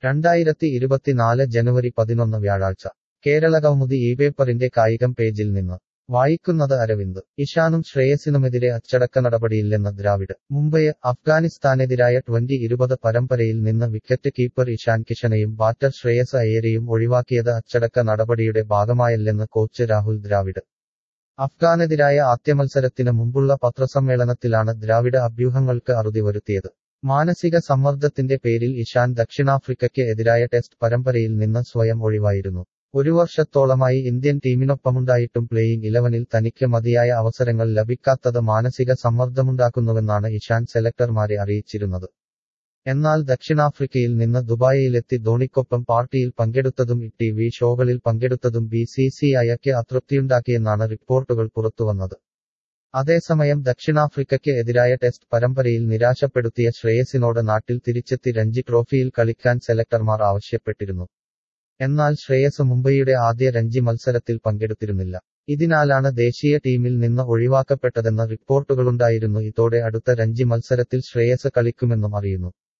രണ്ടായിരത്തി ഇരുപത്തിനാല് ജനുവരി പതിനൊന്ന് വ്യാഴാഴ്ച കേരള കൗമുദി ഈ പേപ്പറിന്റെ കായികം പേജിൽ നിന്ന് വായിക്കുന്നത് അരവിന്ദ് ഇഷാനും ശ്രേയസിനുമെതിരെ അച്ചടക്ക നടപടിയില്ലെന്ന് ദ്രാവിഡ് മുംബൈ അഫ്ഗാനിസ്ഥാനെതിരായ ട്വന്റി ഇരുപത് പരമ്പരയിൽ നിന്ന് വിക്കറ്റ് കീപ്പർ ഇഷാൻ കിഷനെയും ബാറ്റർ ശ്രേയസ് അയ്യരെയും ഒഴിവാക്കിയത് അച്ചടക്ക നടപടിയുടെ ഭാഗമായല്ലെന്ന് കോച്ച് രാഹുൽ ദ്രാവിഡ് അഫ്ഗാനെതിരായ ആദ്യമത്സരത്തിന് മുമ്പുള്ള പത്രസമ്മേളനത്തിലാണ് ദ്രാവിഡ് അഭ്യൂഹങ്ങൾക്ക് അറുതി വരുത്തിയത് മാനസിക സമ്മർദ്ദത്തിന്റെ പേരിൽ ഇഷാൻ ദക്ഷിണാഫ്രിക്കയ്ക്ക് എതിരായ ടെസ്റ്റ് പരമ്പരയിൽ നിന്ന് സ്വയം ഒഴിവായിരുന്നു ഒരു വർഷത്തോളമായി ഇന്ത്യൻ ടീമിനൊപ്പമുണ്ടായിട്ടും പ്ലേയിംഗ് ഇലവനിൽ തനിക്ക് മതിയായ അവസരങ്ങൾ ലഭിക്കാത്തത് മാനസിക സമ്മർദ്ദമുണ്ടാക്കുന്നുവെന്നാണ് ഇഷാൻ സെലക്ടർമാരെ അറിയിച്ചിരുന്നത് എന്നാൽ ദക്ഷിണാഫ്രിക്കയിൽ നിന്ന് ദുബായിലെത്തി ധോണിക്കൊപ്പം പാർട്ടിയിൽ പങ്കെടുത്തതും ടി വി ഷോകളിൽ പങ്കെടുത്തതും ബി സി സി ഐക്ക് അതൃപ്തിയുണ്ടാക്കിയെന്നാണ് റിപ്പോർട്ടുകൾ പുറത്തുവന്നത് അതേസമയം ദക്ഷിണാഫ്രിക്കയ്ക്ക് എതിരായ ടെസ്റ്റ് പരമ്പരയിൽ നിരാശപ്പെടുത്തിയ ശ്രേയസിനോട് നാട്ടിൽ തിരിച്ചെത്തി രഞ്ജി ട്രോഫിയിൽ കളിക്കാൻ സെലക്ടർമാർ ആവശ്യപ്പെട്ടിരുന്നു എന്നാൽ ശ്രേയസ് മുംബൈയുടെ ആദ്യ രഞ്ജി മത്സരത്തിൽ പങ്കെടുത്തിരുന്നില്ല ഇതിനാലാണ് ദേശീയ ടീമിൽ നിന്ന് ഒഴിവാക്കപ്പെട്ടതെന്ന റിപ്പോർട്ടുകളുണ്ടായിരുന്നു ഇതോടെ അടുത്ത രഞ്ജി മത്സരത്തിൽ ശ്രേയസ് കളിക്കുമെന്നും അറിയുന്നു